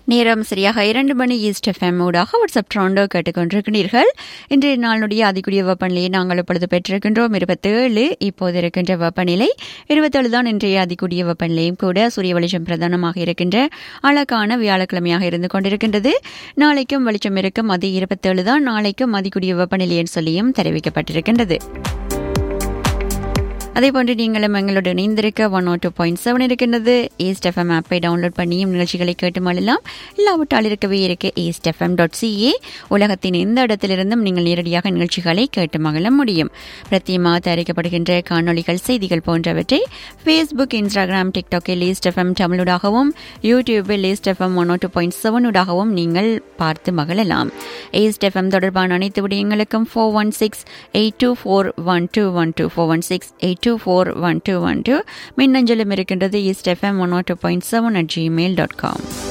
நேரம் சரியாக இரண்டு மணி ஈஸ்ட் எஃப்எம் ஊடாக வாட்ஸ்அப் ட்ராண்டோ கேட்டுக்கொண்டிருக்கிறீர்கள் இன்றைய நாளுடைய அதிகூடிய வெப்பநிலையை நாங்கள் இப்பொழுது பெற்றிருக்கின்றோம் இருபத்தேழு இப்போது இருக்கின்ற வெப்பநிலை இருபத்தேழு தான் இன்றைய அதிகூடிய வெப்பநிலையும் கூட சூரிய வெளிச்சம் பிரதானமாக இருக்கின்ற அழகான வியாழக்கிழமையாக இருந்து கொண்டிருக்கின்றது நாளைக்கும் வெளிச்சம் இருக்கும் அது இருபத்தேழு தான் நாளைக்கும் அதிகூடிய வெப்பநிலை என்று சொல்லியும் தெரிவிக்கப்பட்டிருக்கின்றது அதே போன்று நீங்களும் எங்களோடு இணைந்திருக்க one O two point seven இருக்கின்றது ஈஸ்ட் எஃப்எம் ஆப்பை டவுன்லோட் பண்ணியும் நிகழ்ச்சிகளை கேட்டு மழலாம் இல்லாவிட்டால் இருக்கவே இருக்க ஈஸ்ட் எஃப்எம் டாட் சிஏ உலகத்தின் எந்த இடத்திலிருந்தும் நீங்கள் நேரடியாக நிகழ்ச்சிகளை கேட்டு மகிழ முடியும் பிரத்தியமாக தயாரிக்கப்படுகின்ற காணொளிகள் செய்திகள் போன்றவற்றை ஃபேஸ்புக் இன்ஸ்டாகிராம் டிக்டாக்கில் ஈஸ்ட் எஃப்எம் தமிழுடாகவும் யூடியூபில் East FM one O two point செவனுடாகவும் நீங்கள் பார்த்து மகிழலாம் ஈஸ்ட் எஃப்எம் தொடர்பான அனைத்து விடயங்களுக்கும் four one six eight two four one two one two four one six eight two four one two one two மின்னஞ்சலும் இருக்கின்றது East FM one two point seven at Gmail dot com